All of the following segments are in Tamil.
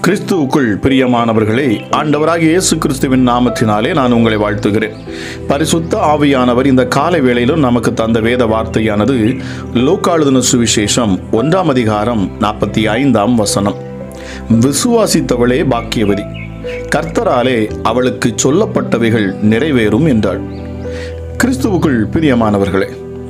கிறிஸ்துவுக்குள் பிரியமானவர்களே ஆண்டவராகிய இயேசு கிறிஸ்துவின் நாமத்தினாலே நான் உங்களை வாழ்த்துகிறேன் பரிசுத்த ஆவியானவர் இந்த காலை வேளையிலும் நமக்கு தந்த வேத வார்த்தையானது லோக்காளுதன சுவிசேஷம் ஒன்றாம் அதிகாரம் நாற்பத்தி ஐந்தாம் வசனம் விசுவாசித்தவளே பாக்கியவதி கர்த்தராலே அவளுக்கு சொல்லப்பட்டவைகள் நிறைவேறும் என்றாள் கிறிஸ்துவுக்குள் பிரியமானவர்களே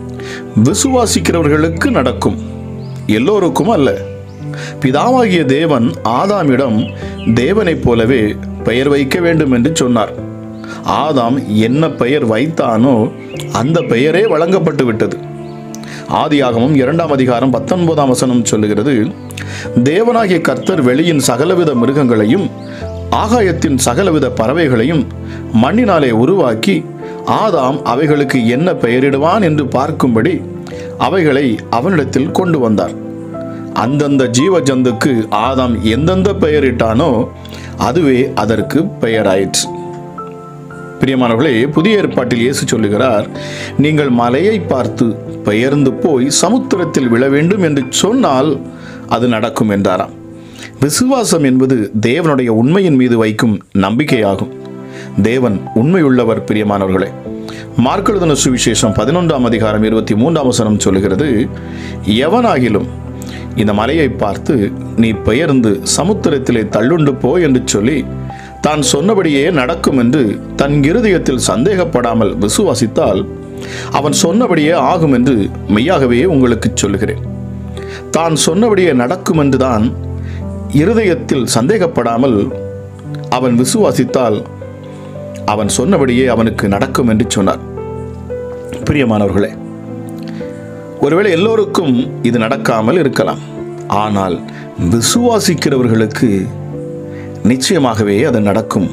விசுவாசிக்கிறவர்களுக்கு நடக்கும் எல்லோருக்கும் அல்ல பிதாவாகிய தேவன் ஆதாமிடம் தேவனைப் போலவே பெயர் வைக்க வேண்டும் என்று சொன்னார் ஆதாம் என்ன பெயர் வைத்தானோ அந்த பெயரே வழங்கப்பட்டு விட்டது ஆதியாகமும் இரண்டாம் அதிகாரம் பத்தொன்பதாம் வசனம் சொல்லுகிறது தேவனாகிய கர்த்தர் வெளியின் சகலவித மிருகங்களையும் ஆகாயத்தின் சகலவித பறவைகளையும் மண்ணினாலே உருவாக்கி ஆதாம் அவைகளுக்கு என்ன பெயரிடுவான் என்று பார்க்கும்படி அவைகளை அவனிடத்தில் கொண்டு வந்தார் அந்தந்த ஜீவ ஜந்துக்கு ஆதாம் எந்தெந்த பெயரிட்டானோ அதுவே அதற்கு பெயராயிற்று பிரியமானவர்களே புதிய ஏற்பாட்டில் இயேசு சொல்லுகிறார் நீங்கள் மலையை பார்த்து பெயர்ந்து போய் சமுத்திரத்தில் விழ வேண்டும் என்று சொன்னால் அது நடக்கும் என்றாராம் விசுவாசம் என்பது தேவனுடைய உண்மையின் மீது வைக்கும் நம்பிக்கையாகும் தேவன் உண்மையுள்ளவர் பிரியமானவர்களே மார்க்கெழுதன சுவிசேஷம் பதினொன்றாம் அதிகாரம் இருபத்தி மூன்றாம் வசனம் சொல்லுகிறது எவனாகிலும் இந்த மலையை பார்த்து நீ பெயர்ந்து சமுத்திரத்திலே தள்ளுண்டு போ என்று சொல்லி தான் சொன்னபடியே நடக்கும் என்று தன் இருதயத்தில் சந்தேகப்படாமல் விசுவாசித்தால் அவன் சொன்னபடியே ஆகும் என்று மெய்யாகவே உங்களுக்கு சொல்லுகிறேன் தான் சொன்னபடியே நடக்கும் என்றுதான் இருதயத்தில் சந்தேகப்படாமல் அவன் விசுவாசித்தால் அவன் சொன்னபடியே அவனுக்கு நடக்கும் என்று சொன்னார் பிரியமானவர்களே ஒருவேளை எல்லோருக்கும் இது நடக்காமல் இருக்கலாம் ஆனால் விசுவாசிக்கிறவர்களுக்கு நிச்சயமாகவே அது நடக்கும்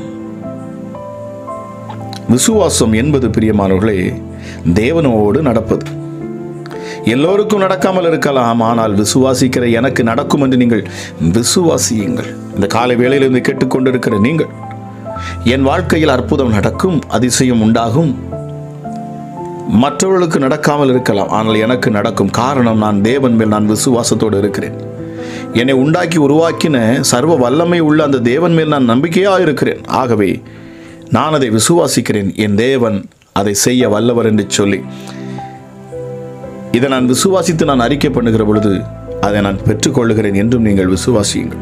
விசுவாசம் என்பது பிரியமானவர்களே தேவனோடு நடப்பது எல்லோருக்கும் நடக்காமல் இருக்கலாம் ஆனால் விசுவாசிக்கிற எனக்கு நடக்கும் என்று நீங்கள் விசுவாசியுங்கள் இந்த காலை வேளையிலிருந்து கேட்டுக்கொண்டிருக்கிற நீங்கள் என் வாழ்க்கையில் அற்புதம் நடக்கும் அதிசயம் உண்டாகும் மற்றவர்களுக்கு நடக்காமல் இருக்கலாம் ஆனால் எனக்கு நடக்கும் காரணம் நான் தேவன் மேல் நான் விசுவாசத்தோடு இருக்கிறேன் என்னை உண்டாக்கி உருவாக்கின சர்வ வல்லமை உள்ள அந்த தேவன் மேல் நான் நம்பிக்கையாக இருக்கிறேன் ஆகவே நான் அதை விசுவாசிக்கிறேன் என் தேவன் அதை செய்ய வல்லவர் என்று சொல்லி இதை நான் விசுவாசித்து நான் அறிக்கை பண்ணுகிற பொழுது அதை நான் பெற்றுக்கொள்ளுகிறேன் என்றும் நீங்கள் விசுவாசியுங்கள்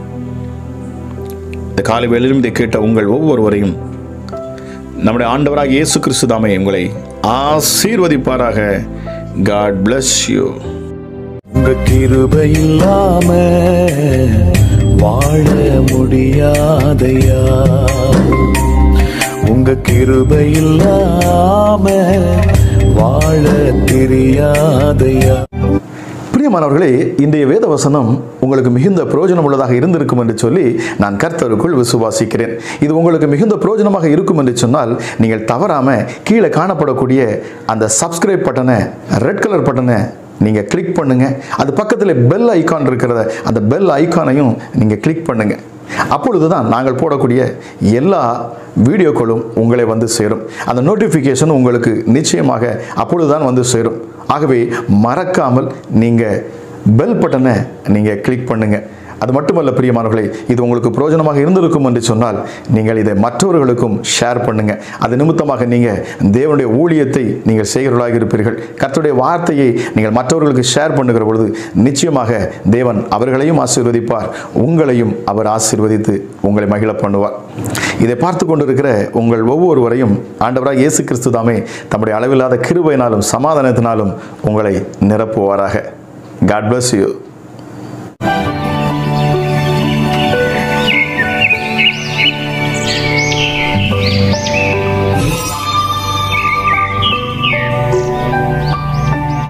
இந்த காலை வேளையிலும் இதை கேட்ட உங்கள் ஒவ்வொருவரையும் நம்முடைய ஆண்டவராக இயேசு கிறிஸ்து தாமே உங்களை ஆசீர்வதிப்பாராக காட் bless யூ உங்க கிருபை இல்லாம வாழ முடியாதையா உங்க கிருபை இல்லாம வாழ தெரியாதையா பிரியமானவர்களே இன்றைய வேத வசனம் உங்களுக்கு மிகுந்த பிரயோஜனம் உள்ளதாக இருந்திருக்கும் என்று சொல்லி நான் கர்த்தருக்குள் விசுவாசிக்கிறேன் இது உங்களுக்கு மிகுந்த பிரயோஜனமாக இருக்கும் என்று சொன்னால் நீங்கள் தவறாம கீழே காணப்படக்கூடிய அந்த சப்ஸ்கிரைப் பட்டனை ரெட் கலர் பட்டனை நீங்கள் கிளிக் பண்ணுங்க அது பக்கத்தில் பெல் ஐகான் இருக்கிறத அந்த பெல் ஐகானையும் நீங்கள் கிளிக் பண்ணுங்க அப்பொழுது தான் நாங்கள் போடக்கூடிய எல்லா வீடியோக்களும் உங்களை வந்து சேரும் அந்த நோட்டிஃபிகேஷன் உங்களுக்கு நிச்சயமாக அப்பொழுது தான் வந்து சேரும் ஆகவே மறக்காமல் நீங்கள் பெல் பட்டனை நீங்கள் கிளிக் பண்ணுங்கள் அது மட்டுமல்ல பிரியமானவர்களே இது உங்களுக்கு பிரயோஜனமாக இருந்திருக்கும் என்று சொன்னால் நீங்கள் இதை மற்றவர்களுக்கும் ஷேர் பண்ணுங்க அது நிமித்தமாக நீங்கள் தேவனுடைய ஊழியத்தை நீங்கள் செய்கிறவர்களாக இருப்பீர்கள் கர்த்தருடைய வார்த்தையை நீங்கள் மற்றவர்களுக்கு ஷேர் பண்ணுகிற பொழுது நிச்சயமாக தேவன் அவர்களையும் ஆசீர்வதிப்பார் உங்களையும் அவர் ஆசீர்வதித்து உங்களை மகிழ பண்ணுவார் இதை பார்த்து கொண்டிருக்கிற உங்கள் ஒவ்வொருவரையும் ஆண்டவராக இயேசு கிறிஸ்து தாமே தம்முடைய அளவில்லாத கிருபையினாலும் சமாதானத்தினாலும் உங்களை நிரப்புவாராக காட் bless யூ